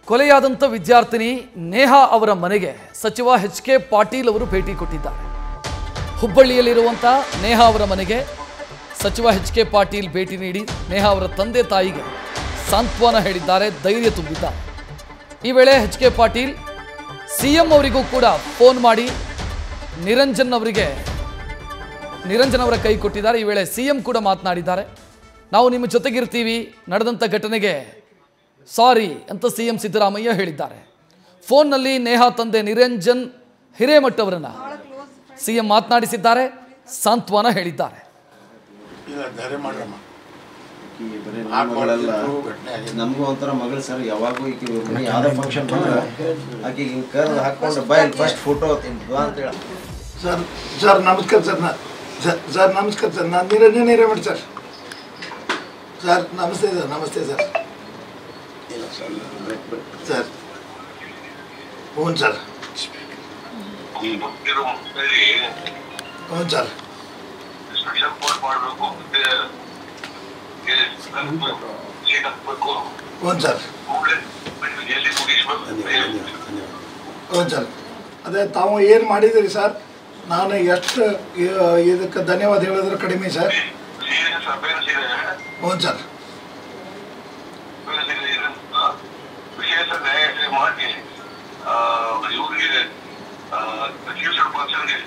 ಕೊಲೆಯಾದಂಥ ವಿದ್ಯಾರ್ಥಿನಿ ನೇಹಾ ಅವರ ಮನೆಗೆ ಸಚಿವ ಎಚ್ ಕೆ ಪಾಟೀಲ್ ಅವರು ಭೇಟಿ ಕೊಟ್ಟಿದ್ದಾರೆ ಹುಬ್ಬಳ್ಳಿಯಲ್ಲಿರುವಂಥ ನೇಹಾ ಅವರ ಮನೆಗೆ ಸಚಿವ ಎಚ್ ಕೆ ಪಾಟೀಲ್ ಭೇಟಿ ನೀಡಿ ನೇಹಾ ಅವರ ತಂದೆ ತಾಯಿಗೆ ಸಾಂತ್ವನ ಹೇಳಿದ್ದಾರೆ ಧೈರ್ಯ ತುಂಬಿದ್ದಾರೆ ಈ ವೇಳೆ H K Patil C M ಅವರಿಗೂ ಕೂಡ ಫೋನ್ ಮಾಡಿ ನಿರಂಜನ್ ಅವರಿಗೆ ನಿರಂಜನ್ ಅವರ ಕೈ ಕೊಟ್ಟಿದ್ದಾರೆ ಈ ವೇಳೆ ಸಿ ಎಂ ಕೂಡ ಮಾತನಾಡಿದ್ದಾರೆ ನಾವು ನಿಮ್ಮ ಜೊತೆಗಿರ್ತೀವಿ ನಡೆದಂಥ ಘಟನೆಗೆ ಸಾರಿ ಅಂತ ಸಿ ಎಂ ಸಿದ್ದರಾಮಯ್ಯ ಹೇಳಿದ್ದಾರೆ ಫೋನ್ನಲ್ಲಿ ನೇಹಾ ತಂದೆ ನಿರಂಜನ್ ಹಿರೇಮಠ್ ಅವರನ್ನ ಸಿ ಎಂ ಮಾತನಾಡಿಸಿದ್ದಾರೆ ಸಾಂತ್ವನ ಹೇಳಿದ್ದಾರೆ ಇಲ್ಲ ಧೈರ್ಯ ಮಾಡ್ರಮ್ಮ ಈ ಬರೀ ನಮ್ಮ ಮಗಳಲ್ಲ ನಮಗೂ ಒಂಥರ ಮಗಳು ಸರ್ ಯಾವಾಗೂ ಈಕಿ ಮನೆ ಯಾವ್ದೋ ಫಂಕ್ಷನ್ ಬಂದ್ರೆ ಆಕೆ ಹಿಂಗೆ ಕರ್ ಹಾಕೊಂಡು ಬಾಯ್ ಫಸ್ಟ್ ಫೋಟೋ ಅಂತ ಹೇಳ ಸರ್ ಸರ್ ನಮಸ್ಕಾರ ಸರ್ ನಾ ಸರ್ ಸರ್ ನಮಸ್ಕಾರ ಸರ್ ನಾನು ನಿರಂಜನ್ ಹಿರೇಮಠ್ ಸರ್ ಸರ್ ನಮಸ್ತೆ ಸರ್ ನಮಸ್ತೆ ಸರ್ ಇಲ್ಲ ಸರ್ ಸರ್ ಹ್ಞೂ ಸರ್ ಹ್ಞೂ ಸರ್ ಸ್ಪೆಷಲ್ ಕೋರ್ಟ್ ಮಾಡಬೇಕು ಮತ್ತೆ ಸೀಟ್ ಹಾಕ್ಬೇಕು ಹ್ಞೂ ಸರ್ ಕೂಡಲೇ ಎಲ್ಲಿ ಮುಗಿಸ್ಬೇಕು ಹ್ಞೂ ಸರ್ ಅದೇ ತಾವು ಏನು ಮಾಡಿದಿರಿ ಸರ್ ನಾನು ಎಷ್ಟು ಇ- ಇದಕ್ಕೆ ಧನ್ಯವಾದ ಹೇಳಿದ್ರೆ ಕಡಿಮೆ ಸರ್ ಸೀರೆ ಸಭೆನ ಸೀರೆ ಹ್ಞೂ ಸರ್ ವಿಶೇಷ ನ್ಯಾಯಾಲಯ ಮಾಡಿ ಆ, ಇವ್ರಿಗೆ ಚೀಫ್ ಸರ್ಪಂಚನ್ಗೆ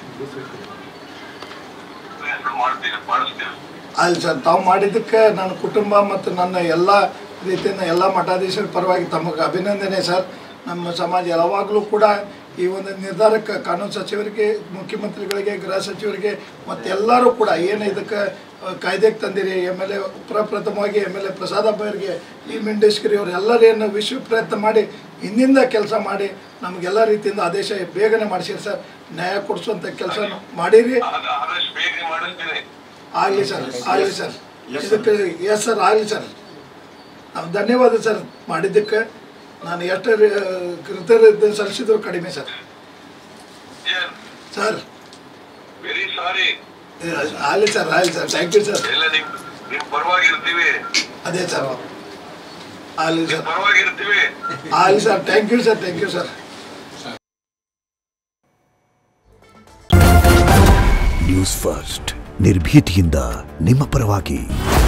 ಮಾಡ್ತೀವಿ ಮಾಡಿಸ್ತೀವಿ ಅಲ್ಲಿ ಸರ್ ತಾವು ಮಾಡಿದ್ದಕ್ಕೆ ನನ್ನ ಕುಟುಂಬ ಮತ್ತು ನನ್ನ ಎಲ್ಲ ರೀತಿಯಿಂದ ಎಲ್ಲ ಮಠಾಧೀಶರ ಪರವಾಗಿ ತಮಗೆ ಅಭಿನಂದನೆ ಸರ್ ನಮ್ಮ ಸಮಾಜ ಯಾವಾಗಲೂ ಕೂಡ ಈ ಒಂದು ನಿರ್ಧಾರಕ್ಕೆ ಕಾನೂನು ಸಚಿವರಿಗೆ ಮುಖ್ಯಮಂತ್ರಿಗಳಿಗೆ ಗೃಹ ಸಚಿವರಿಗೆ ಮತ್ತು ಎಲ್ಲರೂ ಕೂಡ ಏನು ಇದಕ್ಕೆ ಆ, ಕಾಯ್ದೆಗೆ ತಂದಿರಿ ಎಮ್ ಎಲ್ ಎ ಪ್ರಪ್ರಥಮವಾಗಿ ಎಮ್ ಎಲ್ ಎ ಪ್ರಸಾದ್ ಅಬ್ಬರಿಗೆ ಈ ಮಿಂಡೇಶ್ವರಿ ಅವರು ಎಲ್ಲರೇನು ವಿಶ್ವ ಪ್ರಯತ್ನ ಮಾಡಿ ಹಿಂದಿಂದ ಕೆಲಸ ಮಾಡಿ ನಮಗೆಲ್ಲ ರೀತಿಯಿಂದ ಆದೇಶ ಬೇಗನೆ ಮಾಡಿಸಿರಿ ಸರ್ ನ್ಯಾಯ ಕೊಡಿಸುವಂಥ ಕೆಲಸ ಮಾಡಿರಿ ಆದ ಆದಷ್ಟು ಬೇಗ ಮಾಡಿಸ್ತೀನಿ ಆಗಲಿ ಸರ್ ಆಗಲಿ ಸರ್ ಇದಕ್ಕೆ ಎಸ್ ಸರ್ ಆಗಲಿ ಸರ್ ನಾವು ಧನ್ಯವಾದ ಸರ್ ಮಾಡಿದ್ದಕ್ಕೆ ನಾನು ಎಷ್ಟು ಕೃತಜ್ಞತೆ ಸಲ್ಲಿಸಿದ್ರು ಕಡಿಮೆ ಸರ್ ಸರ್ ವೆರಿ ಸಾರಿ ಆಗಲಿ ಸರ್ ಆಗಲಿ ಸರ್ ಥ್ಯಾಂಕ್ ಯು ಸರ್ ಎಲ್ಲ ನಿಮ್ ನಿಮ್ ಪರವಾಗಿರ್ತೀವಿ ಅದೇ ಸರ್ ಆಗಲಿ ಸರ್ ಪರವಾಗಿರ್ತೀವಿ ಆಗಲಿ sir thank you sir thank you sir news first ನಿರ್ಭೀತಿಯಿಂದ ನಿಮ್ಮ ಪರವಾಗಿ